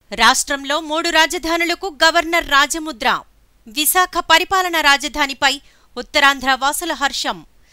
రాష్ట్రంలో మూడు రాజధానులకు గవర్నర్ రాజముద్ర విశాఖ పరిపాలన రాజధానిపై ఉత్తరాంధ్ర వాసుల హర్షం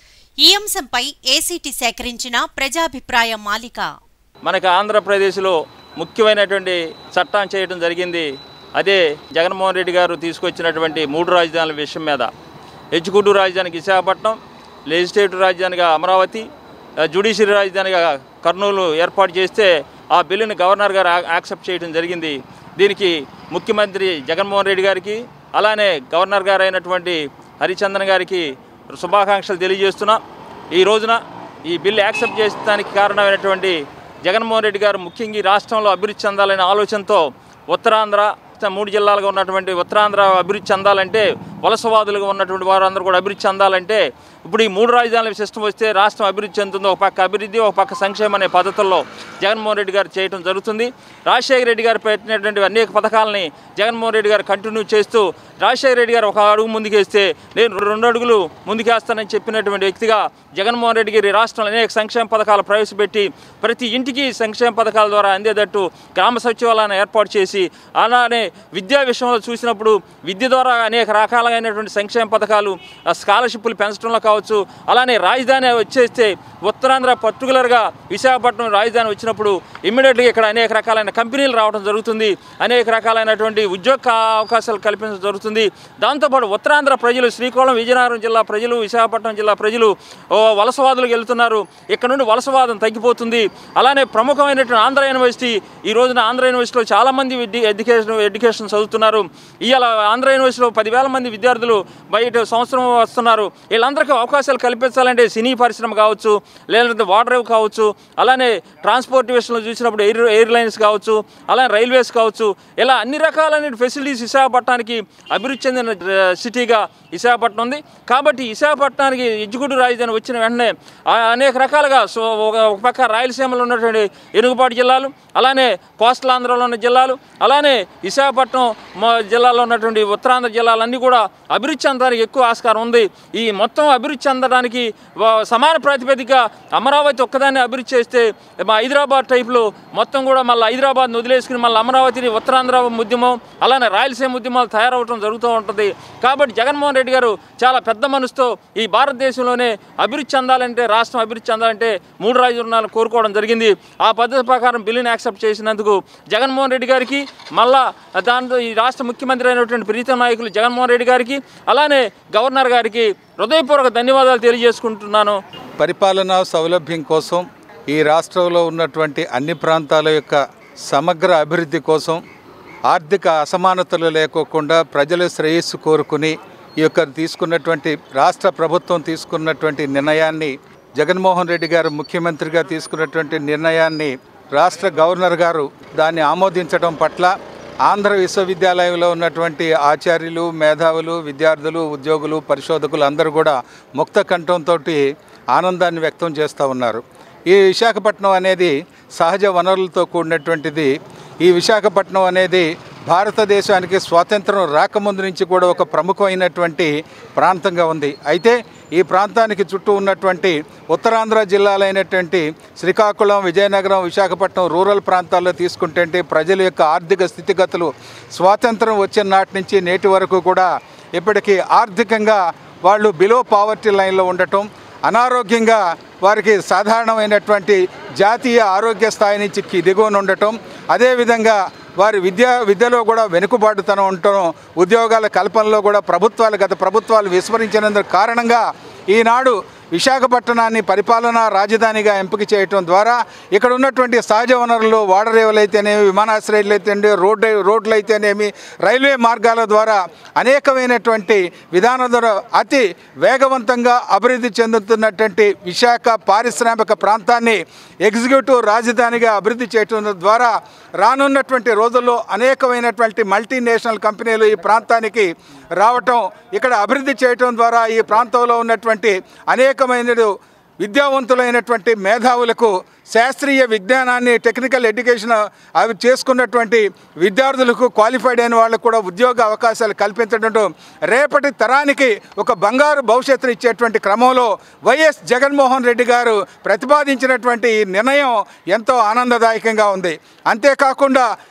ఈ అంశంపై ఏసీటీ సేకరించిన ప్రజాభిప్రాయ మాలిక మనకు ఆంధ్రప్రదేశ్లో ముఖ్యమైనటువంటి చట్టం చేయడం జరిగింది అదే జగన్మోహన్ రెడ్డి గారు తీసుకొచ్చినటువంటి మూడు రాజధానుల విషయం మీద ఎగ్జిక్యూటివ్ రాజధానికి విశాఖపట్నం లెజిస్లేటివ్ రాజధానిగా అమరావతి జ్యుడిషియరీ రాజధానిగా కర్నూలు ఏర్పాటు చేస్తే ఆ బిల్లుని గవర్నర్ గారు ఆ- యాక్సెప్ట్ చేయడం జరిగింది దీనికి ముఖ్యమంత్రి జగన్మోహన్ రెడ్డి గారికి అలానే గవర్నర్ గారు అయినటువంటి హరిచందన్ గారికి శుభాకాంక్షలు తెలియజేస్తున్నా ఈ రోజున ఈ బిల్లు యాక్సెప్ట్ చేసడానికి కారణమైనటువంటి జగన్మోహన్ రెడ్డి గారు ముఖ్యంగా ఈ రాష్ట్రంలో అభివృద్ధి చెందాలనే ఆలోచనతో ఉత్తరాంధ్ర మూడు జిల్లాలుగా ఉన్నటువంటి ఉత్తరాంధ్ర అభివృద్ధి చెందాలంటే వలసవాదులుగా ఉన్నటువంటి వారందరూ కూడా అభివృద్ధి చెందాలంటే ఇప్పుడు ఈ మూడు రాజధానుల సిస్టమ్ వస్తే రాష్ట్రం అభివృద్ధి చెందుతుంది ఒక పక్క అభివృద్ధి ఒక పక్క సంక్షేమం అనే పద్ధతుల్లో జగన్మోహన్ రెడ్డి గారు చేయడం జరుగుతుంది రాజశేఖర రెడ్డి గారు పెట్టినటువంటి అనేక పథకాలని జగన్మోహన్ రెడ్డి గారు కంటిన్యూ చేస్తూ రాజశేఖర రెడ్డి గారు ఒక అడుగు ముందుకేస్తే నేను రెండు అడుగులు ముందుకేస్తానని చెప్పినటువంటి వ్యక్తిగా జగన్మోహన్ రెడ్డి గారి రాష్ట్రంలో అనేక సంక్షేమ పథకాలు ప్రవేశపెట్టి ప్రతి ఇంటికి సంక్షేమ పథకాల ద్వారా అందేటట్టు గ్రామ సచివాలయాన్ని ఏర్పాటు చేసి అలానే విద్యా విషయంలో చూసినప్పుడు విద్య ద్వారా అనేక రకాలైనటువంటి సంక్షేమ పథకాలు ఆ స్కాలర్షిప్లు పెంచడంలో కావచ్చు అలానే రాజధాని వచ్చేస్తే ఉత్తరాంధ్ర పర్టికులర్గా విశాఖపట్నం రాజధాని వచ్చినప్పుడు ఇమ్మీడియట్గా ఇక్కడ అనేక రకాలైన కంపెనీలు రావడం జరుగుతుంది అనేక రకాలైనటువంటి ఉద్యోగ అవకాశాలు కల్పించడం జరుగుతుంది దాంతోపాటు ఉత్తరాంధ్ర ప్రజలు శ్రీకాకుళం విజయనగరం జిల్లా ప్రజలు విశాఖపట్నం జిల్లా ప్రజలు ఓ వలసవాదులకు వెళ్తున్నారు ఇక్కడ నుండి వలసవాదం తగ్గిపోతుంది అలానే ప్రముఖమైనటువంటి ఆంధ్ర యూనివర్సిటీ ఈ రోజున ఆంధ్ర యూనివర్సిటీలో చాలామంది విద్య ఎడ్యుకేషన్ ఎడ్యుకేషన్ చదువుతున్నారు ఇవాళ ఆంధ్ర యూనివర్సిటీలో పదివేల మంది విద్యార్థులు బయట సంవత్సరం వస్తున్నారు వీళ్ళందరికీ అవకాశాలు కల్పించాలంటే సినీ పరిశ్రమ కావచ్చు లేదంటే వాటర్ కావచ్చు అలానే ట్రాన్స్పోర్టేషన్లో చూసినప్పుడు ఎయిర్ ఎయిర్లైన్స్ కావచ్చు అలానే రైల్వేస్ కావచ్చు ఇలా అన్ని రకాలైన ఫెసిలిటీస్ విశాఖపట్నానికి అభివృద్ధి చెందిన ఆ, సిటీగా విశాఖపట్నం ఉంది కాబట్టి విశాఖపట్నానికి ఎగ్జిక్యూటివ్ రాజధాని వచ్చిన వెంటనే ఆ, అనేక రకాలుగా సో ఒక ఒక పక్క రాయలసీమలో ఉన్నటువంటి ఎనుగుబాటు జిల్లాలు అలానే కోస్టల్ ఆంధ్రలో ఉన్న జిల్లాలు అలానే విశాఖపట్నం మా- జిల్లాలో ఉన్నటువంటి ఉత్తరాంధ్ర జిల్లాలన్నీ కూడా అభివృద్ధి చెందడానికి ఎక్కువ ఆస్కారం ఉంది ఈ మొత్తం అభివృద్ధి చెందడానికి వా- సమాన ప్రాతిపదిక అమరావతి ఒక్కదాన్ని అభివృద్ధి చేస్తే మా హైదరాబాద్ టైప్లో మొత్తం కూడా మళ్ళీ హైదరాబాద్ని వదిలేసుకుని మళ్ళీ అమరావతిని ఉత్తరాంధ్ర ఉద్యమం అలానే రాయలసీమ ఉద్యమాలు తయారవడం జరుగుతూ ఉంటుంది కాబట్టి జగన్మోహన్ రెడ్డి గారు చాలా పెద్ద మనసుతో ఈ భారతదేశంలోనే అభివృద్ధి చెందాలంటే రాష్ట్రం అభివృద్ధి చెందాలంటే మూడు రాజధానులు కోరుకోవడం జరిగింది ఆ పద్ధతి ప్రకారం బిల్లుని యాక్సెప్ట్ చేసినందుకు జగన్మోహన్ రెడ్డి గారికి మళ్ళా దాంతో ఈ రాష్ట్ర ముఖ్యమంత్రి అయినటువంటి ప్రీతం నాయకులు జగన్మోహన్ రెడ్డి గారికి అలానే గవర్నర్ గారికి హృదయపూర్వక ధన్యవాదాలు తెలియజేసుకుంటున్నాను పరిపాలనా సౌలభ్యం కోసం ఈ రాష్ట్రంలో ఉన్నటువంటి అన్ని ప్రాంతాల యొక్క సమగ్ర అభివృద్ధి కోసం ఆర్థిక అసమానతలు లేకోకుండా ప్రజల శ్రేయస్సు కోరుకుని ఈ యొక్క తీసుకున్నటువంటి రాష్ట్ర ప్రభుత్వం తీసుకున్నటువంటి నిర్ణయాన్ని జగన్మోహన్ రెడ్డి గారు ముఖ్యమంత్రిగా తీసుకున్నటువంటి నిర్ణయాన్ని రాష్ట్ర గవర్నర్ గారు దాన్ని ఆమోదించడం పట్ల ఆంధ్ర విశ్వవిద్యాలయంలో ఉన్నటువంటి ఆచార్యులు మేధావులు విద్యార్థులు ఉద్యోగులు పరిశోధకులు అందరూ కూడా ముక్త కంఠంతో ఆనందాన్ని వ్యక్తం చేస్తూ ఉన్నారు ఈ విశాఖపట్నం అనేది సహజ వనరులతో కూడినటువంటిది ఈ విశాఖపట్నం అనేది భారతదేశానికి స్వాతంత్రం రాకముందు నుంచి కూడా ఒక ప్రముఖమైనటువంటి ప్రాంతంగా ఉంది అయితే ఈ ప్రాంతానికి చుట్టూ ఉన్నటువంటి ఉత్తరాంధ్ర జిల్లాలైనటువంటి శ్రీకాకుళం విజయనగరం విశాఖపట్నం రూరల్ ప్రాంతాల్లో తీసుకుంటే ప్రజల యొక్క ఆర్థిక స్థితిగతులు స్వాతంత్రం వచ్చిన నాటి నుంచి నేటి వరకు కూడా ఇప్పటికీ ఆర్థికంగా వాళ్ళు బిలో పావర్టీ లైన్లో ఉండటం అనారోగ్యంగా వారికి సాధారణమైనటువంటి జాతీయ ఆరోగ్య స్థాయి నుంచి కి- దిగువన ఉండటం అదేవిధంగా వారి విద్య విద్యలో కూడా వెనుకబాటుతనం ఉండటం ఉద్యోగాల కల్పనలో కూడా ప్రభుత్వాలు గత ప్రభుత్వాలు విస్మరించినందుకు కారణంగా ఈనాడు విశాఖపట్నాన్ని పరిపాలనా రాజధానిగా ఎంపిక చేయటం ద్వారా ఇక్కడ ఉన్నటువంటి సహజ వనరులు వాడరేవులు అయితేనేమి విమానాశ్రయాలు అయితేనేమి రోడ్డు రోడ్లు అయితేనేమి రైల్వే మార్గాల ద్వారా అనేకమైనటువంటి విధానం ద్వారా అతి వేగవంతంగా అభివృద్ధి చెందుతున్నటువంటి విశాఖ పారిశ్రామిక ప్రాంతాన్ని ఎగ్జిక్యూటివ్ రాజధానిగా అభివృద్ధి చేయటం ద్వారా రానున్నటువంటి రోజుల్లో అనేకమైనటువంటి మల్టీనేషనల్ కంపెనీలు ఈ ప్రాంతానికి రావటం ఇక్కడ అభివృద్ధి చేయటం ద్వారా ఈ ప్రాంతంలో ఉన్నటువంటి అనేకమైన విద్యావంతులైనటువంటి మేధావులకు శాస్త్రీయ విజ్ఞానాన్ని టెక్నికల్ ఎడ్యుకేషన్ అవి చేసుకున్నటువంటి విద్యార్థులకు క్వాలిఫైడ్ అయిన వాళ్ళకు కూడా ఉద్యోగ అవకాశాలు కల్పించడం రేపటి తరానికి ఒక బంగారు భవిష్యత్తును ఇచ్చేటువంటి క్రమంలో వైఎస్ జగన్మోహన్ రెడ్డి గారు ప్రతిపాదించినటువంటి ఈ నిర్ణయం ఎంతో ఆనందదాయకంగా ఉంది అంతేకాకుండా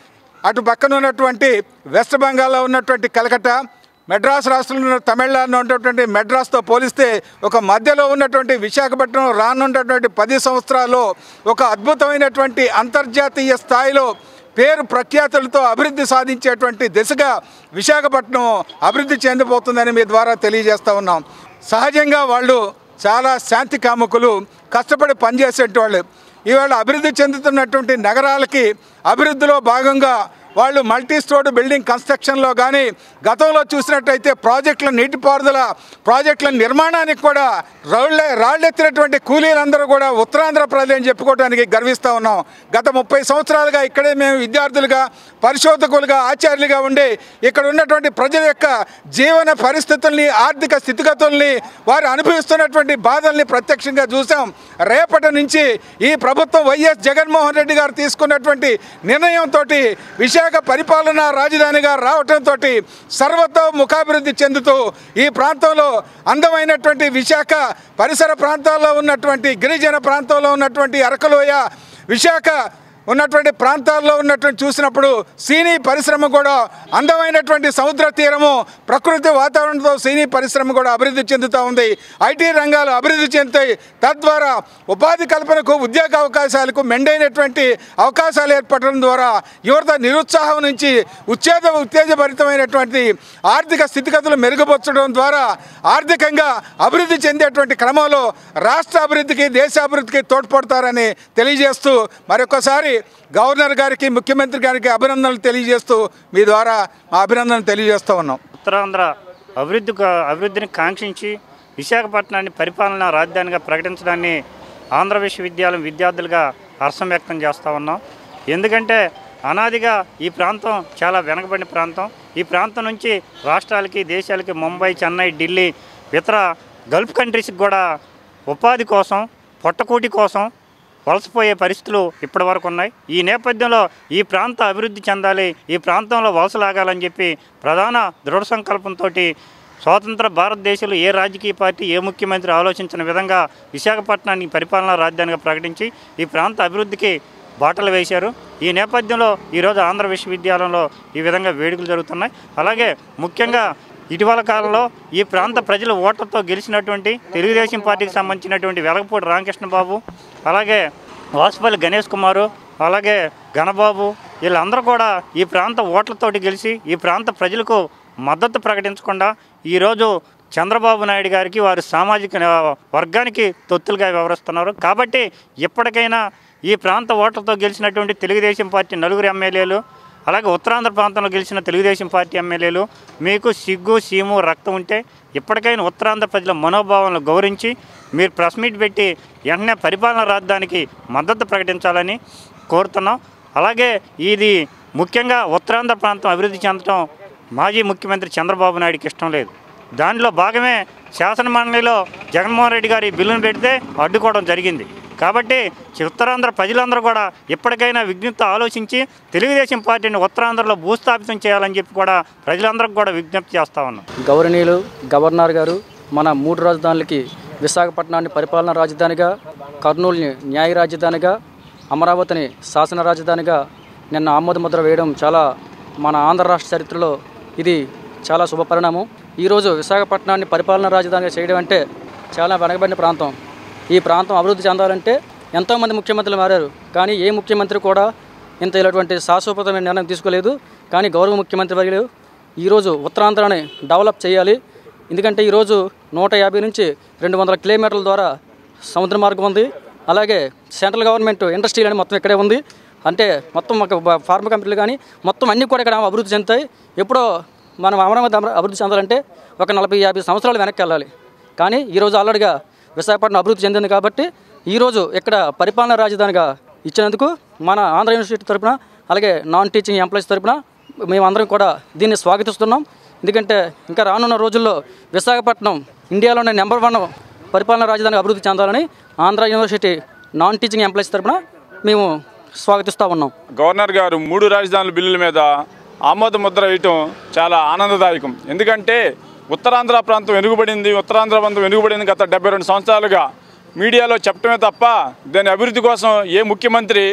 అటు పక్కన ఉన్నటువంటి వెస్ట్ బెంగాల్లో ఉన్నటువంటి కలకట్టా మెడ్రాస్ రాష్ట్రంలో ఉన్న తమిళనాడులో ఉన్నటువంటి మెడ్రాస్తో పోలిస్తే ఒక మధ్యలో ఉన్నటువంటి విశాఖపట్నం రానున్నటువంటి పది సంవత్సరాల్లో ఒక అద్భుతమైనటువంటి అంతర్జాతీయ స్థాయిలో పేరు ప్రఖ్యాతులతో అభివృద్ధి సాధించేటువంటి దిశగా విశాఖపట్నం అభివృద్ధి చెందిపోతుందని మీ ద్వారా తెలియజేస్తా ఉన్నాం సహజంగా వాళ్ళు చాలా శాంతి కాముకులు కష్టపడి పనిచేసేటవాళ్ళు ఇవాళ అభివృద్ధి చెందుతున్నటువంటి నగరాలకి అభివృద్ధిలో భాగంగా వాళ్ళు మల్టీ స్టోర్డ్ బిల్డింగ్ కన్స్ట్రక్షన్లో కానీ గతంలో చూసినట్టయితే ప్రాజెక్టుల నీటిపారుదల ప్రాజెక్టుల నిర్మాణానికి కూడా రాళ్ళే రాళ్ళెత్తినటువంటి కూలీలందరూ కూడా ఉత్తరాంధ్ర ప్రజలు అని చెప్పుకోవడానికి గర్విస్తూ ఉన్నాం గత ముప్పై సంవత్సరాలుగా ఇక్కడే మేము విద్యార్థులుగా పరిశోధకులుగా ఆచార్యులుగా ఉండి ఇక్కడ ఉన్నటువంటి ప్రజల యొక్క జీవన పరిస్థితుల్ని ఆర్థిక స్థితిగతుల్ని వారు అనుభవిస్తున్నటువంటి బాధల్ని ప్రత్యక్షంగా చూసాం రేపటి నుంచి ఈ ప్రభుత్వం వైఎస్ జగన్మోహన్ రెడ్డి గారు తీసుకున్నటువంటి నిర్ణయంతో విశాఖ పరిపాలనా రాజధానిగా రావటంతో సర్వతో ముఖాభివృద్ధి చెందుతూ ఈ ప్రాంతంలో అందమైనటువంటి విశాఖ పరిసర ప్రాంతాల్లో ఉన్నటువంటి గిరిజన ప్రాంతంలో ఉన్నటువంటి అరకలోయ విశాఖ ఉన్నటువంటి ప్రాంతాల్లో ఉన్నటువంటి చూసినప్పుడు సీనీ పరిశ్రమ కూడా అందమైనటువంటి సముద్ర తీరము ప్రకృతి వాతావరణంతో సీనీ పరిశ్రమ కూడా అభివృద్ధి చెందుతూ ఉంది ఐటీ రంగాలు అభివృద్ధి చెందుతాయి తద్వారా ఉపాధి కల్పనకు ఉద్యోగ అవకాశాలకు మెండైనటువంటి అవకాశాలు ఏర్పడడం ద్వారా యువత నిరుత్సాహం నుంచి ఉచ్ఛేద ఉత్తేజభరితమైనటువంటి ఆర్థిక స్థితిగతులు మెరుగుపరచడం ద్వారా ఆర్థికంగా అభివృద్ధి చెందేటువంటి క్రమంలో రాష్ట్ర అభివృద్ధికి దేశ అభివృద్ధికి తోడ్పడతారని తెలియజేస్తూ మరొకసారి గవర్నర్ గారికి ముఖ్యమంత్రి గారికి అభినందనలు తెలియజేస్తూ మీ ద్వారా మా అభినందనలు తెలియజేస్తూ ఉన్నాం ఉత్తరాంధ్ర అభివృద్ధి అభివృద్ధిని కాంక్షించి విశాఖపట్నాన్ని పరిపాలనా రాజధానిగా ప్రకటించడాన్ని ఆంధ్ర విశ్వవిద్యాలయం విద్యార్థులుగా హర్షం వ్యక్తం చేస్తూ ఉన్నాం ఎందుకంటే అనాదిగా ఈ ప్రాంతం చాలా వెనకబడిన ప్రాంతం ఈ ప్రాంతం నుంచి రాష్ట్రాలకి దేశాలకి ముంబై చెన్నై ఢిల్లీ ఇతర గల్ఫ్ కంట్రీస్కి కూడా ఉపాధి కోసం పొట్టకూటి కోసం వలసపోయే పరిస్థితులు ఇప్పటి వరకు ఉన్నాయి ఈ నేపథ్యంలో ఈ ప్రాంత అభివృద్ధి చెందాలి ఈ ప్రాంతంలో వలసలాగాలని చెప్పి ప్రధాన దృఢ సంకల్పంతో స్వాతంత్ర భారతదేశంలో ఏ రాజకీయ పార్టీ ఏ ముఖ్యమంత్రి ఆలోచించిన విధంగా విశాఖపట్నాన్ని పరిపాలనా రాజధానిగా ప్రకటించి ఈ ప్రాంత అభివృద్ధికి బాటలు వేశారు ఈ నేపథ్యంలో ఈరోజు ఆంధ్ర విశ్వవిద్యాలయంలో ఈ విధంగా వేడుకలు జరుగుతున్నాయి అలాగే ముఖ్యంగా ఇటీవల కాలంలో ఈ ప్రాంత ప్రజల ఓట్లతో గెలిచినటువంటి తెలుగుదేశం పార్టీకి సంబంధించినటువంటి వెలగపూడి రామకృష్ణ బాబు అలాగే వాసుపల్లి గణేష్ కుమారు అలాగే గణబాబు వీళ్ళందరూ కూడా ఈ ప్రాంత ఓట్లతోటి గెలిచి ఈ ప్రాంత ప్రజలకు మద్దతు ప్రకటించకుండా ఈరోజు చంద్రబాబు నాయుడు గారికి వారి సామాజిక వర్గానికి తొత్తులుగా వ్యవహరిస్తున్నారు కాబట్టి ఇప్పటికైనా ఈ ప్రాంత ఓట్లతో గెలిచినటువంటి తెలుగుదేశం పార్టీ నలుగురు ఎమ్మెల్యేలు అలాగే ఉత్తరాంధ్ర ప్రాంతంలో గెలిచిన తెలుగుదేశం పార్టీ ఎమ్మెల్యేలు మీకు సిగ్గు సీము రక్తం ఉంటే ఇప్పటికైనా ఉత్తరాంధ్ర ప్రజల మనోభావాలను గౌరవించి మీరు ప్రెస్ మీట్ పెట్టి వెంటనే పరిపాలనా రాజధానికి మద్దతు ప్రకటించాలని కోరుతున్నాం అలాగే ఇది ముఖ్యంగా ఉత్తరాంధ్ర ప్రాంతం అభివృద్ధి చెందడం మాజీ ముఖ్యమంత్రి చంద్రబాబు నాయుడుకి ఇష్టం లేదు దానిలో భాగమే శాసనమండలిలో జగన్మోహన్ రెడ్డి గారి బిల్లును పెడితే అడ్డుకోవడం జరిగింది కాబట్టి ఉత్తరాంధ్ర ప్రజలందరూ కూడా ఇప్పటికైనా విజ్ఞప్తి ఆలోచించి తెలుగుదేశం పార్టీని ఉత్తరాంధ్రలో భూస్థాపితం చేయాలని చెప్పి కూడా ప్రజలందరికీ కూడా విజ్ఞప్తి చేస్తా ఉన్నాం గౌరవనీయులు గవర్నర్ గారు మన మూడు రాజధానులకి విశాఖపట్నాన్ని పరిపాలనా రాజధానిగా కర్నూలుని న్యాయ రాజధానిగా అమరావతిని శాసన రాజధానిగా నిన్న ఆమోద ముద్ర వేయడం చాలా మన ఆంధ్ర రాష్ట్ర చరిత్రలో ఇది చాలా శుభపరిణామం ఈరోజు విశాఖపట్నాన్ని పరిపాలనా రాజధానిగా చేయడం అంటే చాలా వెనకబడిన ప్రాంతం ఈ ప్రాంతం అభివృద్ధి చెందాలంటే ఎంతోమంది ముఖ్యమంత్రులు మారారు కానీ ఏ ముఖ్యమంత్రి కూడా ఇంత ఇలాంటి శాశ్వతమైన నిర్ణయం తీసుకోలేదు కానీ గౌరవ ముఖ్యమంత్రి వర్యులు ఈరోజు ఉత్తరాంధ్రాన్ని డెవలప్ చేయాలి ఎందుకంటే ఈరోజు నూట యాభై నుంచి రెండు వందల కిలోమీటర్ల ద్వారా సముద్ర మార్గం ఉంది అలాగే సెంట్రల్ గవర్నమెంట్ ఇండస్ట్రీలు అని మొత్తం ఇక్కడే ఉంది అంటే మొత్తం ఒక బ- ఫార్మా కంపెనీలు కానీ మొత్తం అన్నీ కూడా ఇక్కడ అభివృద్ధి చెందుతాయి ఎప్పుడో మనం అమరావతి అమర- అభివృద్ధి చెందాలంటే ఒక నలభై యాభై సంవత్సరాలు వెనక్కి వెళ్ళాలి కానీ ఈరోజు ఆల్రెడీగా విశాఖపట్నం అభివృద్ధి చెందింది కాబట్టి ఈరోజు ఇక్కడ పరిపాలనా రాజధానిగా ఇచ్చినందుకు మన ఆంధ్ర యూనివర్సిటీ తరపున అలాగే నాన్ టీచింగ్ ఎంప్లాయీస్ తరపున మేమందరం కూడా దీన్ని స్వాగతిస్తున్నాం ఎందుకంటే ఇంకా రానున్న రోజుల్లో విశాఖపట్నం ఇండియాలోనే నెంబర్ వన్ పరిపాలనా రాజధాని అభివృద్ధి చెందాలని Andhra university non teaching employees తరపున మేము స్వాగతిస్తూ ఉన్నాం గవర్నర్ గారు మూడు రాజధానుల బిల్లుల మీద ఆమోద ముద్ర వేయటం చాలా ఆనందదాయకం ఎందుకంటే ఉత్తరాంధ్ర ప్రాంతం వెనుకబడింది ఉత్తరాంధ్ర ప్రాంతం వెనుకబడింది గత డెబ్బై రెండు సంవత్సరాలుగా మీడియాలో చెప్పడమే తప్ప దాని అభివృద్ధి కోసం ఏ ముఖ్యమంత్రి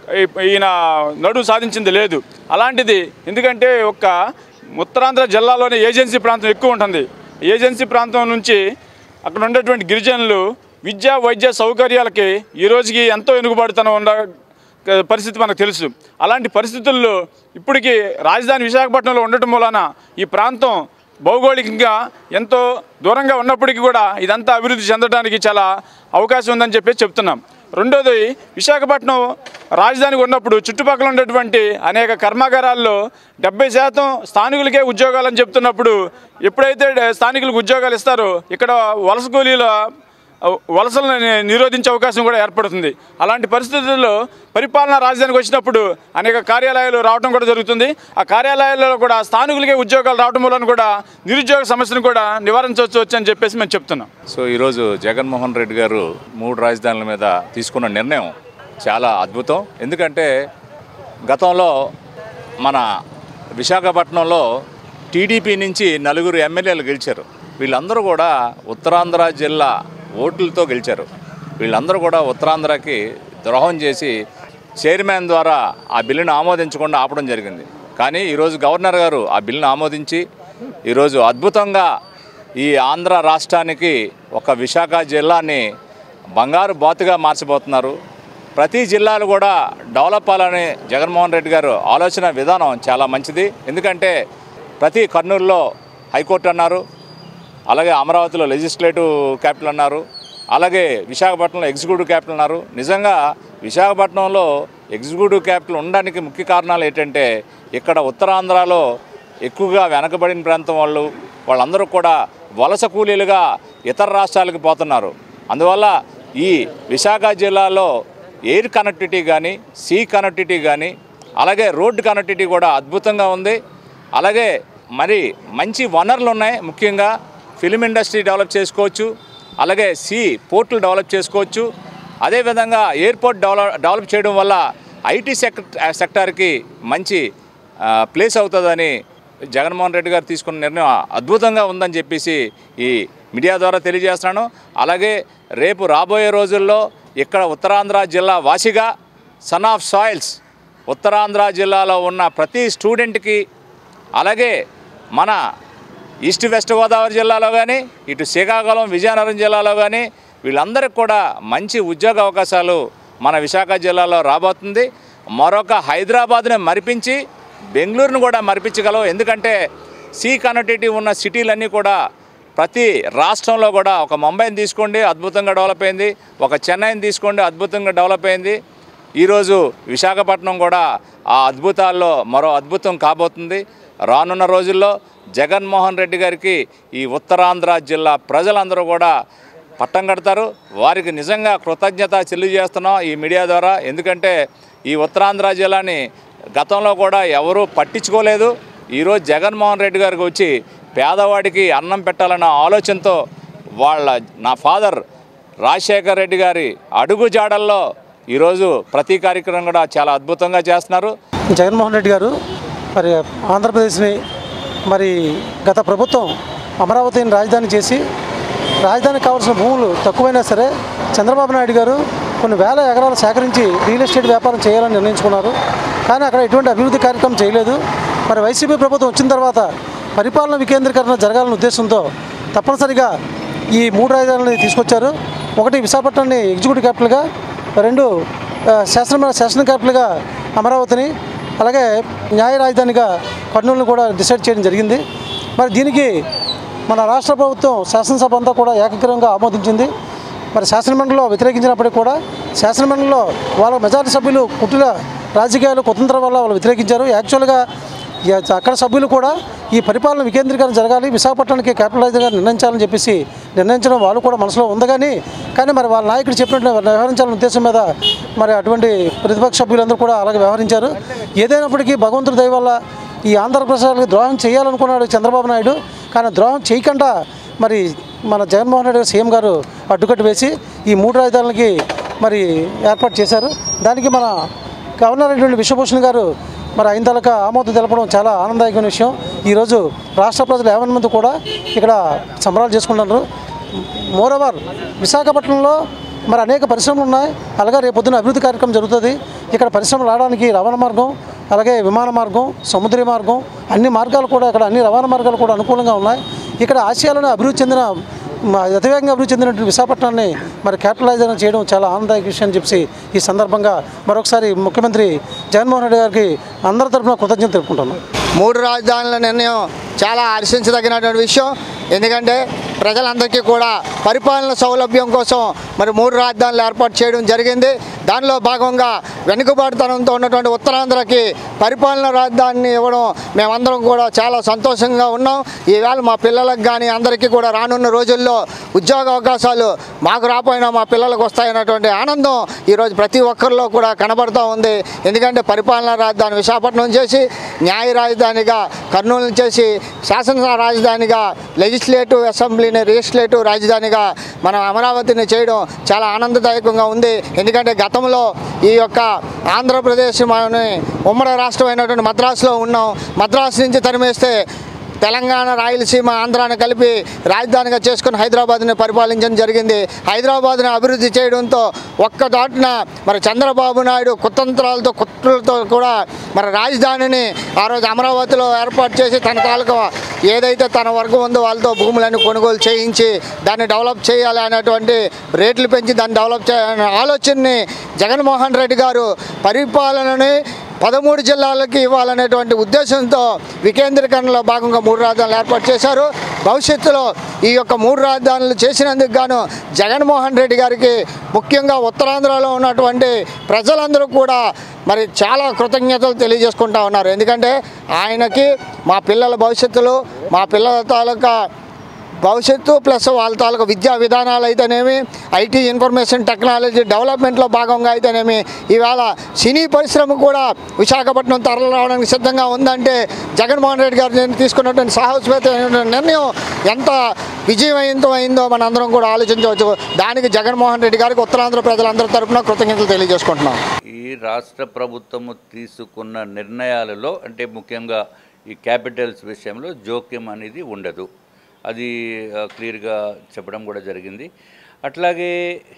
ఈ- ఈయన నడువు సాధించింది లేదు అలాంటిది ఎందుకంటే ఒక్క ఉత్తరాంధ్ర జిల్లాలోనే ఏజెన్సీ ప్రాంతం ఎక్కువ ఉంటుంది ఏజెన్సీ ప్రాంతం నుంచి అక్కడ ఉండేటువంటి గిరిజనులు విద్యా వైద్య సౌకర్యాలకి ఈ రోజుకి ఎంతో వెనుకబడుతూ ఉండ పరిస్థితి మనకు తెలుసు అలాంటి పరిస్థితుల్లో ఇప్పటికీ రాజధాని విశాఖపట్నంలో ఉండటం వలన ఈ ప్రాంతం భౌగోళికంగా ఎంతో దూరంగా ఉన్నప్పటికీ కూడా ఇదంతా అభివృద్ధి చెందడానికి చాలా అవకాశం ఉందని చెప్పి చెప్తున్నాం రెండోది విశాఖపట్నం రాజధానికి ఉన్నప్పుడు చుట్టుపక్కల ఉన్నటువంటి అనేక కర్మాగారాల్లో డెబ్బై శాతం స్థానికులకే ఉద్యోగాలని చెప్తున్నప్పుడు ఎప్పుడైతే స్థానికులకు ఉద్యోగాలు ఇస్తారో ఇక్కడ వలస కూలీల వలసలను ని- నిరోధించే అవకాశం కూడా ఏర్పడుతుంది అలాంటి పరిస్థితుల్లో పరిపాలనా రాజధానికి వచ్చినప్పుడు అనేక కార్యాలయాలు రావడం కూడా జరుగుతుంది ఆ కార్యాలయాల్లో కూడా స్థానికులకే ఉద్యోగాలు రావడం వలన కూడా నిరుద్యోగ సమస్యను కూడా నివారించవచ్చు అని చెప్పేసి మేము చెప్తున్నాం సో ఈరోజు జగన్మోహన్ రెడ్డి గారు మూడు రాజధానుల మీద తీసుకున్న నిర్ణయం చాలా అద్భుతం ఎందుకంటే గతంలో మన విశాఖపట్నంలో టీడీపీ నుంచి నలుగురు ఎమ్మెల్యేలు గెలిచారు వీళ్ళందరూ కూడా ఉత్తరాంధ్ర జిల్లా ఓట్లతో గెలిచారు వీళ్ళందరూ కూడా ఉత్తరాంధ్రకి ద్రోహం చేసి చైర్మన్ ద్వారా ఆ బిల్లును ఆమోదించకుండా ఆపడం జరిగింది కానీ ఈరోజు గవర్నర్ గారు ఆ బిల్లును ఆమోదించి ఈరోజు అద్భుతంగా ఈ ఆంధ్ర రాష్ట్రానికి ఒక విశాఖ జిల్లాని బంగారు బాతుగా మార్చబోతున్నారు ప్రతి జిల్లాలు కూడా డెవలప్ అవ్వాలని జగన్మోహన్ రెడ్డి గారు ఆలోచన విధానం చాలా మంచిది ఎందుకంటే ప్రతి కర్నూలులో హైకోర్టు అన్నారు అలాగే అమరావతిలో లెజిస్లేటివ్ క్యాపిటల్ అన్నారు అలాగే విశాఖపట్నంలో ఎగ్జిక్యూటివ్ క్యాపిటల్ అన్నారు నిజంగా విశాఖపట్నంలో ఎగ్జిక్యూటివ్ క్యాపిటల్ ఉండడానికి ముఖ్య కారణాలు ఏంటంటే ఇక్కడ ఉత్తరాంధ్రలో ఎక్కువగా వెనకబడిన ప్రాంతం వాళ్ళు వాళ్ళందరూ కూడా వలస కూలీలుగా ఇతర రాష్ట్రాలకు పోతున్నారు అందువల్ల ఈ విశాఖ జిల్లాలో ఎయిర్ కనెక్టివిటీ కానీ సీ కనెక్టివిటీ కానీ అలాగే రోడ్డు కనెక్టివిటీ కూడా అద్భుతంగా ఉంది అలాగే మరి మంచి వనరులు ఉన్నాయి ముఖ్యంగా ఫిలిం ఇండస్ట్రీ డెవలప్ చేసుకోవచ్చు అలాగే సీ పోర్టులు డెవలప్ చేసుకోవచ్చు అదేవిధంగా ఎయిర్పోర్ట్ డెవలప్ డెవలప్ చేయడం వల్ల ఐటీ సెక్ సెక్టార్కి మంచి ఆ, ప్లేస్ అవుతుందని జగన్మోహన్ రెడ్డి గారు తీసుకున్న నిర్ణయం అద్భుతంగా ఉందని చెప్పేసి ఈ మీడియా ద్వారా తెలియజేస్తున్నాను అలాగే రేపు రాబోయే రోజుల్లో ఇక్కడ ఉత్తరాంధ్ర జిల్లా వాసిగా సన్ ఆఫ్ సాయిల్స్ ఉత్తరాంధ్ర జిల్లాలో ఉన్న ప్రతి స్టూడెంట్కి అలాగే మన ఈస్ట్ వెస్ట్ గోదావరి జిల్లాలో కానీ ఇటు శ్రీకాకుళం విజయనగరం జిల్లాలో కానీ వీళ్ళందరికీ కూడా మంచి ఉద్యోగ అవకాశాలు మన విశాఖ జిల్లాలో రాబోతుంది మరొక హైదరాబాద్ని మరిపించి బెంగళూరును కూడా మరిపించగలం ఎందుకంటే సీ కనెక్టివిటీ ఉన్న సిటీలన్నీ కూడా ప్రతి రాష్ట్రంలో కూడా ఒక ముంబైని తీసుకోండి అద్భుతంగా డెవలప్ అయింది ఒక చెన్నైని తీసుకోండి అద్భుతంగా డెవలప్ అయింది ఈరోజు విశాఖపట్నం కూడా ఆ అద్భుతాల్లో మరో అద్భుతం కాబోతుంది రానున్న రోజుల్లో జగన్మోహన్ రెడ్డి గారికి ఈ ఉత్తరాంధ్ర జిల్లా ప్రజలందరూ కూడా పట్టం కడతారు వారికి నిజంగా కృతజ్ఞత తెలియజేస్తున్నాం ఈ మీడియా ద్వారా ఎందుకంటే ఈ ఉత్తరాంధ్ర జిల్లాని గతంలో కూడా ఎవరూ పట్టించుకోలేదు ఈరోజు జగన్మోహన్ రెడ్డి గారికి వచ్చి పేదవాడికి అన్నం పెట్టాలన్న ఆలోచనతో వాళ్ళ నా ఫాదర్ రాజశేఖర్ రెడ్డి గారి అడుగు జాడల్లో ఈరోజు ప్రతి కార్యక్రమం కూడా చాలా అద్భుతంగా చేస్తున్నారు జగన్మోహన్ రెడ్డి గారు మరి ఆంధ్రప్రదేశ్ని మరి గత ప్రభుత్వం అమరావతిని రాజధాని చేసి రాజధానికి కావాల్సిన భూములు తక్కువైనా సరే చంద్రబాబు నాయుడు గారు కొన్ని వేల ఎకరాలు సేకరించి రియల్ ఎస్టేట్ వ్యాపారం చేయాలని నిర్ణయించుకున్నారు కానీ అక్కడ ఎటువంటి అభివృద్ధి కార్యక్రమం చేయలేదు మరి వైసీపీ ప్రభుత్వం వచ్చిన తర్వాత పరిపాలన వికేంద్రీకరణ జరగాలనే ఉద్దేశంతో తప్పనిసరిగా ఈ మూడు రాజధానులని తీసుకొచ్చారు ఒకటి విశాఖపట్నాన్ని ఎగ్జిక్యూటివ్ క్యాపిటల్గా రెండు ఆ, శాసన శాసన క్యాపిటల్గా అమరావతిని అలాగే న్యాయ రాజధానిగా కర్నూలును కూడా డిసైడ్ చేయడం జరిగింది మరి దీనికి మన రాష్ట్ర ప్రభుత్వం శాసనసభ అంతా కూడా ఏకగ్రీవంగా ఆమోదించింది మరి శాసనమండలిలో వ్యతిరేకించినప్పటికీ కూడా శాసనమండలిలో వాళ్ళ మెజారిటీ సభ్యులు కుటుల రాజకీయాలు కుతంత్రం వల్ల వాళ్ళు వ్యతిరేకించారు యాక్చువల్గా యా- అక్కడ సభ్యులు కూడా ఈ పరిపాలన వికేంద్రీకరణ జరగాలి విశాఖపట్నానికి క్యాపిటలైజ్గా నిర్ణయించాలని చెప్పేసి నిర్ణయించడం వాళ్ళు కూడా మనసులో ఉంది కానీ కానీ మరి వాళ్ళ నాయకుడు చెప్పినట్టు వ్యవహరించాలనే ఉద్దేశం మీద మరి అటువంటి ప్రతిపక్ష సభ్యులందరూ కూడా అలాగే వ్యవహరించారు ఏదైనప్పటికీ భగవంతుడి దయ వల్ల ఈ ఆంధ్రప్రదేశ్కి ద్రోహం చేయాలనుకున్నాడు చంద్రబాబు నాయుడు కానీ ద్రోహం చేయకుండా మరి మన జగన్మోహన్ రెడ్డి గారు సీఎం గారు అడ్డుకట్టు వేసి ఈ మూడు రాజధానులకి మరి ఏర్పాటు చేశారు దానికి మన గవర్నర్ అయినటువంటి విశ్వభూషణ్ గారు మరి ఆయన తాలూకా ఆమోదం తెలపడం చాలా ఆనందదాయకమైన విషయం ఈరోజు రాష్ట్ర ప్రజలు యావన్ మంది కూడా ఇక్కడ సంబరాలు చేసుకుంటున్నారు మోరవర్ విశాఖపట్నంలో మరి అనేక పరిశ్రమలు ఉన్నాయి అలాగే రేపు పొద్దున అభివృద్ధి కార్యక్రమం జరుగుతుంది ఇక్కడ పరిశ్రమలు రావడానికి రవాణా మార్గం అలాగే విమాన మార్గం సముద్ర మార్గం అన్ని మార్గాలు కూడా ఇక్కడ అన్ని రవాణా మార్గాలు కూడా అనుకూలంగా ఉన్నాయి ఇక్కడ ఆసియాలోనే అభివృద్ధి చెందిన మ- అతివేగంగా అభివృద్ధి చెందినటువంటి విశాఖపట్నాన్ని మరి క్యాపిటలైజ్ చేయడం చాలా ఆనందదాయక విషయం అని చెప్పి ఈ సందర్భంగా మరొకసారి ముఖ్యమంత్రి జగన్మోహన్ రెడ్డి గారికి అందరి తరఫున కృతజ్ఞత తెలుపుకుంటున్నాను మూడు రాజధానుల నిర్ణయం చాలా హర్షించదగినటువంటి విషయం ఎందుకంటే ప్రజలందరికీ కూడా పరిపాలన సౌలభ్యం కోసం మరి మూడు రాజధానులు ఏర్పాటు చేయడం జరిగింది దానిలో భాగంగా వెనుకబాటుతనంతో ఉన్నటువంటి ఉత్తరాంధ్రకి పరిపాలన రాజధానిని ఇవ్వడం మేమందరం కూడా చాలా సంతోషంగా ఉన్నాం ఈవేళ మా పిల్లలకు కానీ అందరికీ కూడా రానున్న రోజుల్లో ఉద్యోగ అవకాశాలు మాకు రాపోయినా మా పిల్లలకు వస్తాయన్నటువంటి ఆనందం ఈరోజు ప్రతి ఒక్కరిలో కూడా కనబడుతూ ఉంది ఎందుకంటే పరిపాలనా రాజధాని విశాఖపట్నం చేసి న్యాయ రాజధానిగా కర్నూలు చేసి శాసన రాజధానిగా లెజిస్లేటివ్ అసెంబ్లీని రిజిస్లేటివ్ రాజధానిగా మనం అమరావతిని చేయడం చాలా ఆనందదాయకంగా ఉంది ఎందుకంటే గతంలో ఈ యొక్క ఆంధ్రప్రదేశ్ మన ఉమ్మడి రాష్ట్రం అయినటువంటి మద్రాసులో ఉన్నాం మద్రాసు నుంచి తరిమేస్తే తెలంగాణ రాయలసీమ ఆంధ్రాని కలిపి రాజధానిగా చేసుకుని హైదరాబాద్ని పరిపాలించడం జరిగింది హైదరాబాద్ని అభివృద్ధి చేయడంతో ఒక్క దాటున మరి చంద్రబాబు నాయుడు కుతంత్రాలతో కుట్రలతో కూడా మరి రాజధానిని ఆ రోజు అమరావతిలో ఏర్పాటు చేసి తన తాలూకా ఏదైతే తన వర్గం ఉందో వాళ్ళతో భూములను కొనుగోలు చేయించి దాన్ని డెవలప్ చేయాలి అనేటువంటి రేట్లు పెంచి దాన్ని డెవలప్ చేయాలనే ఆలోచనని జగన్మోహన్ రెడ్డి గారు పరిపాలనని పదమూడు జిల్లాలకి ఇవ్వాలనేటువంటి ఉద్దేశంతో వికేంద్రీకరణలో భాగంగా మూడు రాజధానులు ఏర్పాటు చేశారు భవిష్యత్తులో ఈ యొక్క మూడు రాజధానులు చేసినందుకు గాను జగన్మోహన్ రెడ్డి గారికి ముఖ్యంగా ఉత్తరాంధ్రలో ఉన్నటువంటి ప్రజలందరూ కూడా మరి చాలా కృతజ్ఞతలు తెలియజేసుకుంటా ఉన్నారు ఎందుకంటే ఆయనకి మా పిల్లల భవిష్యత్తులో మా పిల్లల తాలూకా భవిష్యత్తు ప్లస్ వాళ్ళ తాలూకా విద్యా విధానాలు అయితేనేమి ఐటీ ఇన్ఫర్మేషన్ టెక్నాలజీ డెవలప్మెంట్లో భాగంగా అయితేనేమి ఇవాళ సినీ పరిశ్రమ కూడా విశాఖపట్నం తరలి రావడానికి సిద్ధంగా ఉందంటే జగన్మోహన్ రెడ్డి గారు నేను తీసుకున్నటువంటి సాహసోపేతమైన నిర్ణయం ఎంత విజయవంతం అయిందో మనందరం కూడా ఆలోచించవచ్చు దానికి జగన్మోహన్ రెడ్డి గారికి ఉత్తరాంధ్ర ప్రజలందరి తరపున కృతజ్ఞతలు తెలియజేసుకుంటున్నాం ఈ రాష్ట్ర ప్రభుత్వము తీసుకున్న నిర్ణయాలలో అంటే ముఖ్యంగా ఈ క్యాపిటల్స్ విషయంలో జోక్యం అనేది ఉండదు అది ఆ, క్లియర్గా చెప్పడం కూడా జరిగింది అట్లాగే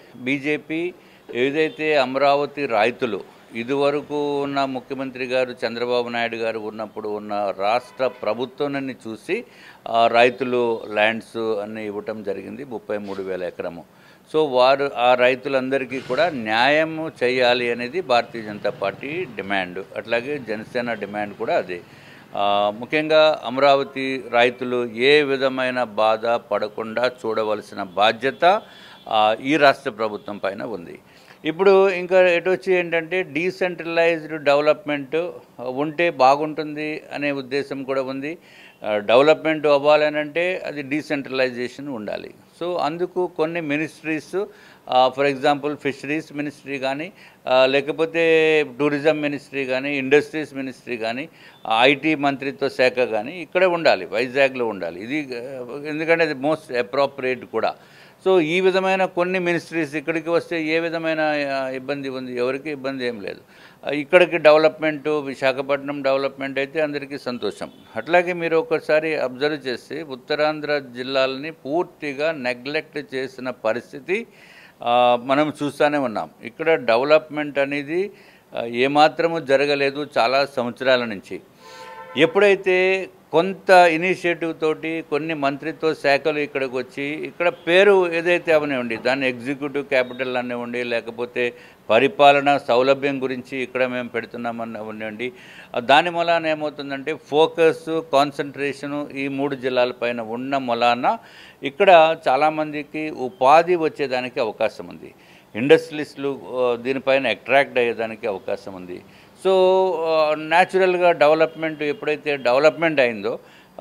బీజేపీ ఏదైతే అమరావతి రైతులు ఇదివరకు ఉన్న ముఖ్యమంత్రి గారు చంద్రబాబు నాయుడు గారు ఉన్నప్పుడు ఉన్న రాష్ట్ర ప్రభుత్వాన్ని చూసి ఆ రైతులు ల్యాండ్స్ అన్ని ఇవ్వటం జరిగింది ముప్పై మూడు వేల ఎకరము సో వారు ఆ రైతులందరికీ కూడా న్యాయం చేయాలి అనేది భారతీయ జనతా పార్టీ డిమాండ్ అట్లాగే జనసేన డిమాండ్ కూడా అదే ఆ, ముఖ్యంగా అమరావతి రైతులు ఏ విధమైన బాధ పడకుండా చూడవలసిన బాధ్యత ఆ, ఈ రాష్ట్ర ప్రభుత్వం పైన ఉంది ఇప్పుడు ఇంకా ఎటు వచ్చి ఏంటంటే డీసెంట్రలైజ్డ్ డెవలప్మెంట్ ఉంటే బాగుంటుంది అనే ఉద్దేశం కూడా ఉంది ఆ, డెవలప్మెంట్ అవ్వాలనంటే అది డీసెంట్రలైజేషన్ ఉండాలి సో అందుకు కొన్ని ministries for example fisheries ministry కానీ ఆ, లేకపోతే టూరిజం మినిస్ట్రీ కానీ ఇండస్ట్రీస్ మినిస్ట్రీ కానీ ఐటీ మంత్రిత్వ శాఖ కానీ ఇక్కడే ఉండాలి వైజాగ్లో ఉండాలి ఇది ఆ, ఎందుకంటే అది మోస్ట్ అప్రోప్రియేట్ కూడా సో ఈ విధమైన కొన్ని మినిస్ట్రీస్ ఇక్కడికి వస్తే ఏ విధమైన ఆ, ఇబ్బంది ఉంది ఎవరికి ఇబ్బంది ఏం లేదు ఆ, ఇక్కడికి డెవలప్మెంట్ విశాఖపట్నం డెవలప్మెంట్ అయితే అందరికీ సంతోషం అట్లాగే మీరు ఒకసారి అబ్జర్వ్ చేస్తే ఉత్తరాంధ్ర జిల్లాలని పూర్తిగా నెగ్లెక్ట్ చేసిన పరిస్థితి ఆ, మనం చూస్తూనే ఉన్నాం ఇక్కడ డెవలప్మెంట్ అనేది ఆ, ఏమాత్రము జరగలేదు చాలా సంవత్సరాల నుంచి ఎప్పుడైతే కొంత ఇనిషియేటివ్ తోటి కొన్ని మంత్రిత్వ శాఖలు ఇక్కడికి వచ్చి ఇక్కడ పేరు ఏదైతే అవనివ్వండి దాన్ని ఎగ్జిక్యూటివ్ క్యాపిటల్ అనివ్వండి లేకపోతే పరిపాలన సౌలభ్యం గురించి ఇక్కడ మేము పెడుతున్నామని అవ్వండి దాని మూలాన ఏమవుతుందంటే ఫోకస్ కాన్సన్ట్రేషను ఈ మూడు జిల్లాలపైన ఉన్న మూలాన ఇక్కడ చాలామందికి ఉపాధి వచ్చేదానికి అవకాశం ఉంది ఇండస్ట్రియలిస్టులు ఆ, దీనిపైన అట్రాక్ట్ అయ్యేదానికి అవకాశం ఉంది సో న్యాచురల్గా డెవలప్మెంట్ ఎప్పుడైతే డెవలప్మెంట్ అయిందో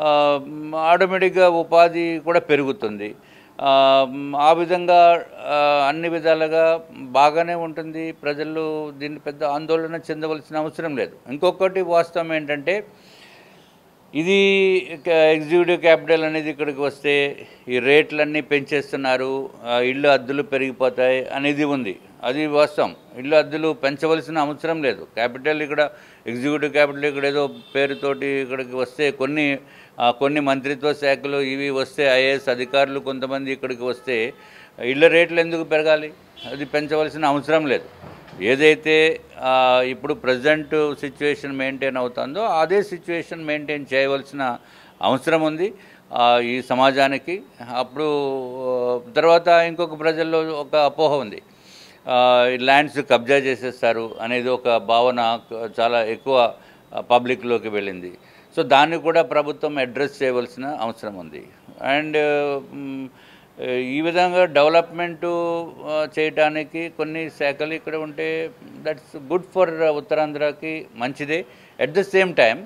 ఆటోమేటిక్గా ఉపాధి కూడా పెరుగుతుంది ఆ, ఆ విధంగా ఆ, అన్ని విధాలుగా బాగానే ఉంటుంది ప్రజలు దీన్ని పెద్ద ఆందోళన చెందవలసిన అవసరం లేదు ఇంకొకటి వాస్తవం ఏంటంటే ఇది క- ఎగ్జిక్యూటివ్ క్యాపిటల్ అనేది ఇక్కడికి వస్తే ఈ రేట్లన్నీ పెంచేస్తున్నారు ఆ, ఇళ్ళు అద్దెలు పెరిగిపోతాయి అనేది ఉంది అది వాస్తవం ఇళ్ళు అద్దెలు పెంచవలసిన అవసరం లేదు క్యాపిటల్ ఇక్కడ ఎగ్జిక్యూటివ్ క్యాపిటల్ ఇక్కడ ఏదో పేరుతోటి ఇక్కడికి వస్తే కొన్ని ఆ, కొన్ని మంత్రిత్వ శాఖలు ఇవి వస్తే ఐఏఎస్ అధికారులు కొంతమంది ఇక్కడికి వస్తే ఇళ్ళ రేట్లు ఎందుకు పెరగాలి అది పెంచవలసిన అవసరం లేదు ఏదైతే ఆ, ఇప్పుడు ప్రజెంట్ సిచ్యువేషన్ మెయింటైన్ అవుతుందో అదే సిచ్యువేషన్ మెయింటైన్ చేయవలసిన అవసరం ఉంది ఆ, ఈ సమాజానికి అప్పుడు ఆ, తర్వాత ఇంకొక ప్రజల్లో ఒక అపోహ ఉంది ఆ, ఈ ల్యాండ్స్ కబ్జా చేసేస్తారు అనేది ఒక భావన చాలా ఎక్కువ పబ్లిక్లోకి వెళ్ళింది సో దాన్ని కూడా ప్రభుత్వం అడ్రస్ చేయవలసిన అవసరం ఉంది అండ్ మ్, ఈ విధంగా డెవలప్మెంట్ చేయటానికి కొన్ని శాఖలు ఇక్కడ ఉంటే దట్స్ గుడ్ ఫర్ ఉత్తరాంధ్రకి మంచిదే అట్ ద సేమ్ టైం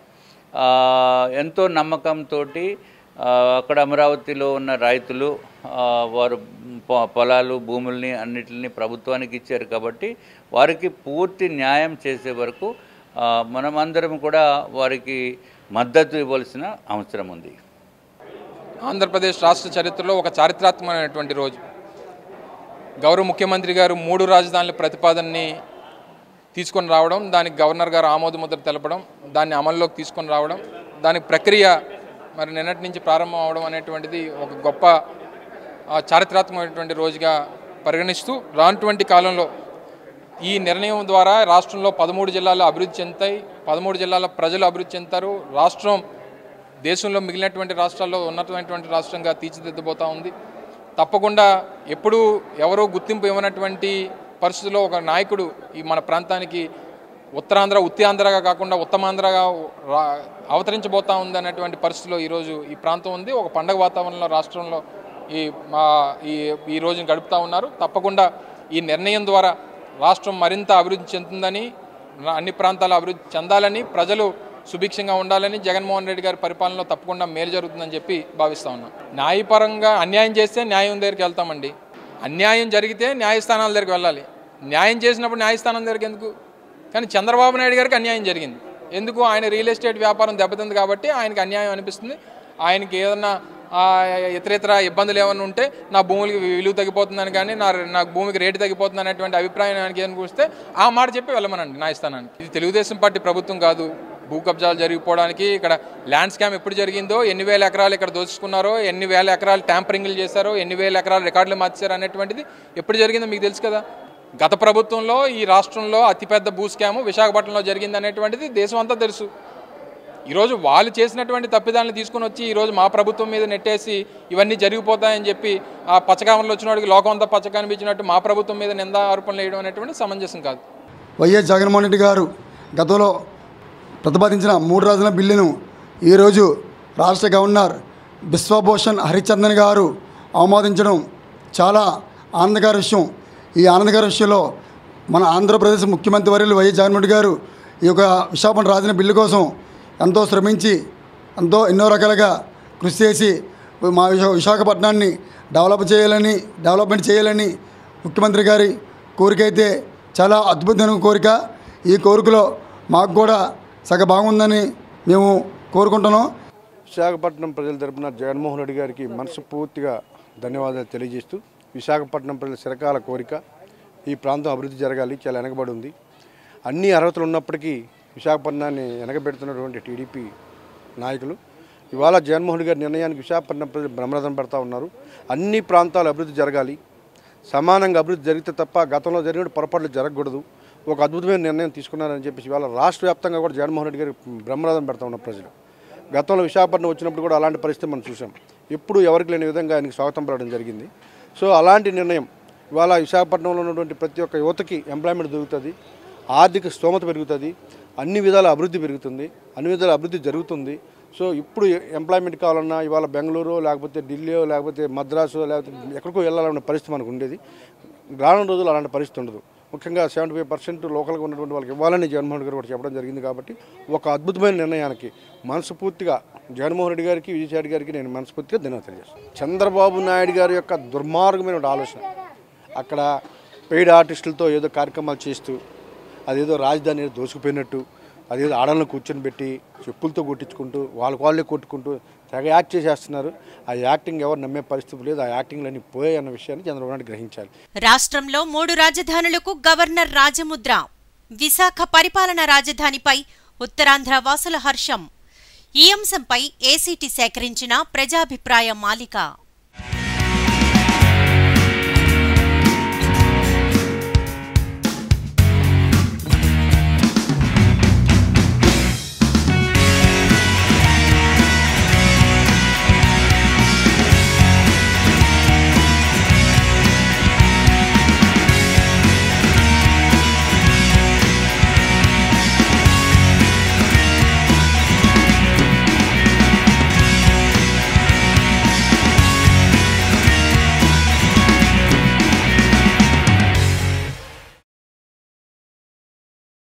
ఎంతో నమ్మకంతో అక్కడ అమరావతిలో ఉన్న రైతులు ఆ, వారు పొ- పొలాలు భూముల్ని అన్నిటిని ప్రభుత్వానికి ఇచ్చారు కాబట్టి వారికి పూర్తి న్యాయం చేసే వరకు ఆ, మనమందరం కూడా వారికి మద్దతు ఇవ్వాల్సిన అవసరం ఉంది ఆంధ్రప్రదేశ్ రాష్ట్ర చరిత్రలో ఒక చారిత్రాత్మకమైనటువంటి రోజు గౌరవ ముఖ్యమంత్రి గారు మూడు రాజధానుల ప్రతిపాదనని తీసుకొని రావడం దానికి గవర్నర్ గారు ఆమోద ముద్ర తెలపడం దాన్ని అమల్లోకి తీసుకొని రావడం దానికి ప్రక్రియ మరి నిన్నటి నుంచి ప్రారంభం అవడం అనేటువంటిది ఒక గొప్ప ఆ, చారిత్రాత్మకమైనటువంటి రోజుగా పరిగణిస్తూ రానటువంటి కాలంలో ఈ నిర్ణయం ద్వారా రాష్ట్రంలో పదమూడు జిల్లాలు అభివృద్ధి చెందుతాయి పదమూడు జిల్లాల ప్రజలు అభివృద్ధి చెందుతారు రాష్ట్రం దేశంలో మిగిలినటువంటి రాష్ట్రాల్లో ఉన్నతమైనటువంటి రాష్ట్రంగా తీర్చిదిద్దబోతా ఉంది తప్పకుండా ఎప్పుడూ ఎవరో గుర్తింపు ఇవ్వనటువంటి పరిస్థితుల్లో ఒక నాయకుడు ఈ మన ప్రాంతానికి ఉత్తరాంధ్ర ఉత్యాంధ్రగా కాకుండా ఉత్తమాంధ్రగా రా అవతరించబోతా ఉంది అనేటువంటి పరిస్థితిలో ఈరోజు ఈ ప్రాంతం ఉంది ఒక పండగ వాతావరణంలో రాష్ట్రంలో ఈ మా ఈ ఈ రోజును గడుపుతూ ఉన్నారు తప్పకుండా ఈ నిర్ణయం ద్వారా రాష్ట్రం మరింత అభివృద్ధి చెందుతుందని రా- అన్ని ప్రాంతాల అభివృద్ధి చెందాలని ప్రజలు సుభిక్షంగా ఉండాలని జగన్మోహన్ రెడ్డి గారి పరిపాలనలో తప్పకుండా మేలు జరుగుతుందని చెప్పి భావిస్తా ఉన్నాం న్యాయపరంగా అన్యాయం చేస్తే న్యాయం దగ్గరికి వెళ్తామండి అన్యాయం జరిగితే న్యాయస్థానాల దగ్గరికి వెళ్ళాలి న్యాయం చేసినప్పుడు న్యాయస్థానం దగ్గరికి ఎందుకు కానీ చంద్రబాబు నాయుడు గారికి అన్యాయం జరిగింది ఎందుకు ఆయన రియల్ ఎస్టేట్ వ్యాపారం దెబ్బతింది కాబట్టి ఆయనకి అన్యాయం అనిపిస్తుంది ఆయనకి ఏదన్నా ఆ, ఇతర ఇతర ఇబ్బందులు ఏమైనా ఉంటే నా భూములకి విలువ తగ్గిపోతుందని కానీ నా నా భూమికి రేటు తగ్గిపోతుంది అనేటువంటి అభిప్రాయం ఆయనకి అనిపిస్తే ఆ మాట చెప్పి వెళ్ళమనండి న్యాయస్థానానికి ఇది తెలుగుదేశం పార్టీ ప్రభుత్వం కాదు భూ కబ్జాలు జరిగిపోవడానికి ఇక్కడ ల్యాండ్ స్కామ్ ఎప్పుడు జరిగిందో ఎన్ని వేల ఎకరాలు ఇక్కడ దోచుకున్నారో ఎన్ని వేల ఎకరాలు ట్యాంపరింగ్లు చేశారో ఎన్ని వేల ఎకరాలు రికార్డులు మార్చారో అనేటువంటిది ఎప్పుడు జరిగిందో మీకు తెలుసు కదా గత ప్రభుత్వంలో ఈ రాష్ట్రంలో అతిపెద్ద భూ స్కాము విశాఖపట్నంలో జరిగింది అనేటువంటిది దేశం అంతా తెలుసు ఈరోజు వాళ్ళు చేసినటువంటి తప్పిదాలను తీసుకొని వచ్చి ఈరోజు మా ప్రభుత్వం మీద నెట్టేసి ఇవన్నీ జరిగిపోతాయని చెప్పి ఆ పచ్చకామంలో వచ్చిన వాడికి లోకం అంతా పచ్చ కనిపించినట్టు మా ప్రభుత్వం మీద నింద ఆరోపణలు వేయడం అనేటువంటి సమంజసం కాదు వైఎస్ జగన్మోహన్ రెడ్డి గారు గతంలో ప్రతిపాదించిన మూడు రోజుల బిల్లును ఈరోజు రాష్ట్ర గవర్నర్ బిశ్వభూషణ్ హరిచందన్ గారు ఆమోదించడం చాలా ఆనందకర విషయం ఈ ఆనందకర విషయంలో మన ఆంధ్రప్రదేశ్ ముఖ్యమంత్రి వర్యులు వైఎస్ జగన్మోహన్ రెడ్డి గారు ఈ యొక్క విశాఖపట్నం రాజధాని బిల్లు కోసం ఎంతో శ్రమించి ఎంతో ఎన్నో రకాలుగా కృషి చేసి మా విశా- విశాఖపట్నాన్ని డెవలప్ చేయాలని డెవలప్మెంట్ చేయాలని ముఖ్యమంత్రి గారి కోరిక అయితే చాలా అద్భుతమైన కోరిక ఈ కోరికలో మాకు కూడా సగ బాగుందని మేము కోరుకుంటున్నాం విశాఖపట్నం ప్రజల తరపున జగన్మోహన్ రెడ్డి గారికి మనస్ఫూర్తిగా ధన్యవాదాలు తెలియజేస్తూ విశాఖపట్నం ప్రజల చిరకాల కోరిక ఈ ప్రాంతం అభివృద్ధి జరగాలి చాలా వెనకబడి ఉంది అన్ని అర్హతలు ఉన్నప్పటికీ విశాఖపట్నాన్ని వెనకబెడుతున్నటువంటి టీడీపీ నాయకులు ఇవాళ జగన్మోహన్ రెడ్డి గారి నిర్ణయానికి విశాఖపట్నం ప్రజలు బ్రహ్మరథం పెడతా ఉన్నారు అన్ని ప్రాంతాలు అభివృద్ధి జరగాలి సమానంగా అభివృద్ధి జరిగితే తప్ప గతంలో జరిగిన పొరపాట్లు జరగకూడదు ఒక అద్భుతమైన నిర్ణయం తీసుకున్నారని చెప్పేసి ఇవాళ రాష్ట్ర వ్యాప్తంగా కూడా జగన్మోహన్ రెడ్డి గారికి బ్రహ్మరథం పెడతా ఉన్నారు ప్రజలు గతంలో విశాఖపట్నం వచ్చినప్పుడు కూడా అలాంటి పరిస్థితి మనం చూసాం ఎప్పుడు ఎవరికి లేని విధంగా ఆయనకి స్వాగతం పడడం జరిగింది సో అలాంటి నిర్ణయం ఇవాళ విశాఖపట్నంలో ఉన్నటువంటి ప్రతి ఒక్క యువతకి ఎంప్లాయ్మెంట్ దొరుకుతుంది ఆర్థిక స్తోమత పెరుగుతుంది అన్ని విధాల అభివృద్ధి పెరుగుతుంది అన్ని విధాల అభివృద్ధి జరుగుతుంది సో ఇప్పుడు ఎంప్లాయ్మెంట్ కావాలన్నా ఇవాళ బెంగళూరు లేకపోతే ఢిల్లీ లేకపోతే మద్రాసు లేకపోతే ఎక్కడికో వెళ్ళాలన్న పరిస్థితి మనకు ఉండేది రానున్న రోజులు అలాంటి పరిస్థితి ఉండదు ముఖ్యంగా సెవెంటీ ఫైవ్ పర్సెంట్ లోకల్గా ఉన్నటువంటి వాళ్ళకి ఇవ్వాలని జగన్మోహన్ రెడ్డి గారు కూడా చెప్పడం జరిగింది కాబట్టి ఒక అద్భుతమైన నిర్ణయానికి మనస్ఫూర్తిగా జగన్మోహన్ రెడ్డి గారికి విజయసాయి రెడ్డి గారికి నేను మనస్ఫూర్తిగా ధన్యవాదాలు తెలియజేస్తాను చంద్రబాబు నాయుడు గారి యొక్క దుర్మార్గమైన ఆలోచన అక్కడ పెయిడ్ ఆర్టిస్టులతో ఏదో కార్యక్రమాలు చేస్తూ అదేదో రాజధాని ఏదో దోసుకుపోయినట్టు అదేదో ఆడలను కూర్చొని పెట్టి చెప్పులతో కొట్టించుకుంటూ వాళ్ళకి వాళ్ళే కొట్టుకుంటూ తెగ యాక్ట్ చేసేస్తున్నారు ఆ యాక్టింగ్ ఎవరు నమ్మే పరిస్థితి లేదు ఆ యాక్టింగ్లన్నీ పోయాయి అన్న విషయాన్ని చంద్రబాబు నాయుడు గ్రహించాలి రాష్ట్రంలో మూడు రాజధానులకు గవర్నర్ రాజముద్ర విశాఖ పరిపాలన రాజధానిపై ఉత్తరాంధ్ర వాసుల హర్షం ఈ అంశంపై ఏసీటీ సేకరించిన ప్రజాభిప్రాయ మాలిక